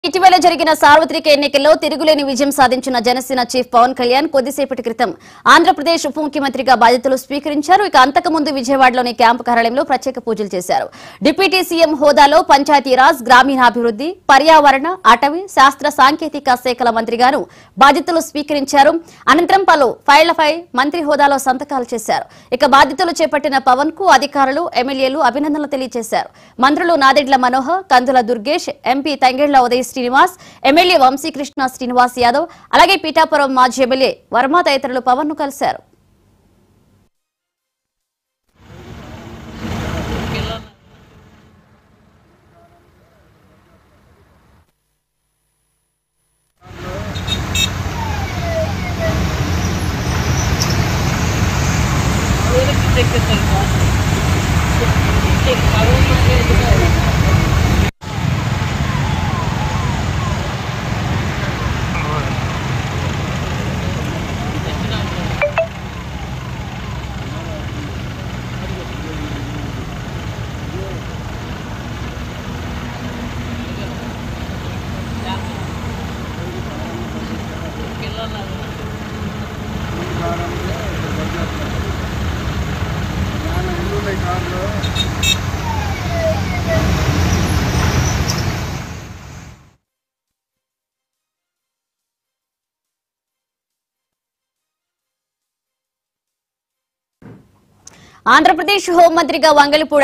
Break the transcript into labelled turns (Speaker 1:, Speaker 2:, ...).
Speaker 1: ఇటీవల జరిగిన సార్వత్రిక ఎన్నికల్లో తిరుగులేని విజయం సాధించిన జనసేన చీఫ్ పవన్ కళ్యాణ్ కొద్దిసేపటి క్రితం ఆంధ్రప్రదేశ్ ఉప ముఖ్యమంత్రిగా బాధ్యతలు స్వీకరించారు ఇక అంతకుముందు విజయవాడలోని క్యాంపు కార్యాలయంలో ప్రత్యేక పూజలు చేశారు డిప్యూటీ సీఎం హోదాలో పంచాయతీరాజ్ గ్రామీణాభివృద్ధి పర్యావరణ అటవీ శాస్త్ర సాంకేతిక శాఖల మంత్రిగాను బాధ్యతలు స్వీకరించారు అనంతరం పలు ఫైళ్లపై మంత్రి హోదాలో సంతకాలు చేశారు ఇక బాధ్యతలు చేపట్టిన పవన్ కు అధికారులు ఎమ్మెల్యేలు అభినందనలు తెలియజేశారు మంత్రులు నాదెండ్ల మనోహర్ కందుల దుర్గేష్ ఎంపీ తంగెళ్ల ఉదయ్ శ్రీనివాస్ ఎమ్మెల్యే వంశీకృష్ణ శ్రీనివాస్ యాదవ్ అలాగే పీఠాపురం మాజీ ఎమ్మెల్యే వర్మ తదితరులు పవన్ ను కలిశారు ఆంధ్రప్రదేశ్ హోంమంత్రిగా వంగలిపూడి